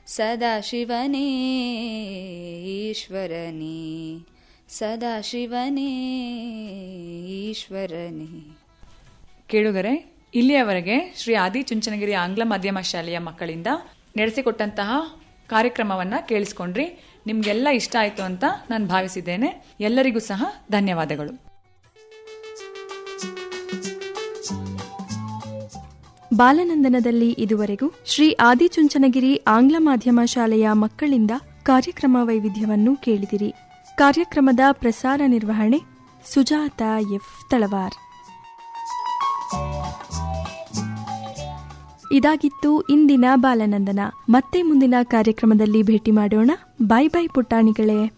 ಸದಾಶಿವನೇ ಈಶ್ವರನೇ ಸದಾಶಿವನೇ ಈಶ್ವರನೇ ಕೇಳುಗರೆ ಇಲ್ಲಿಯವರೆಗೆ ಶ್ರೀ ಆದಿ ಚುಂಚನಗಿರಿ ಆಂಗ್ಲ ಮಾಧ್ಯಮ ಶಾಲೆಯ ಮಕ್ಕಳಿಂದ ನಡೆಸಿಕೊಟ್ಟಂತಹ ಕಾರ್ಯಕ್ರಮವನ್ನ ಕೇಳಿಸ್ಕೊಂಡ್ರಿ ನಿಮ್ಗೆಲ್ಲ ಇಷ್ಟ ಆಯ್ತು ಅಂತ ನಾನು ಭಾವಿಸಿದ್ದೇನೆ ಎಲ್ಲರಿಗೂ ಸಹ ಧನ್ಯವಾದಗಳು ಬಾಲನಂದನದಲ್ಲಿ ಇದುವರೆಗೂ ಶ್ರೀ ಆದಿಚುಂಚನಗಿರಿ ಆಂಗ್ಲ ಮಾಧ್ಯಮ ಶಾಲೆಯ ಮಕ್ಕಳಿಂದ ಕಾರ್ಯಕ್ರಮ ವೈವಿಧ್ಯವನ್ನು ಕೇಳಿದಿರಿ ಕಾರ್ಯಕ್ರಮದ ಪ್ರಸಾರ ನಿರ್ವಹಣೆ ಸುಜಾತ ಎಫ್ ತಳವಾರ್ ಇದಾಗಿತ್ತು ಇಂದಿನ ಬಾಲನಂದನ ಮತ್ತೆ ಮುಂದಿನ ಕಾರ್ಯಕ್ರಮದಲ್ಲಿ ಭೇಟಿ ಮಾಡೋಣ ಬಾಯ್ ಬಾಯ್ ಪುಟ್ಟಾಣಿಗಳೇ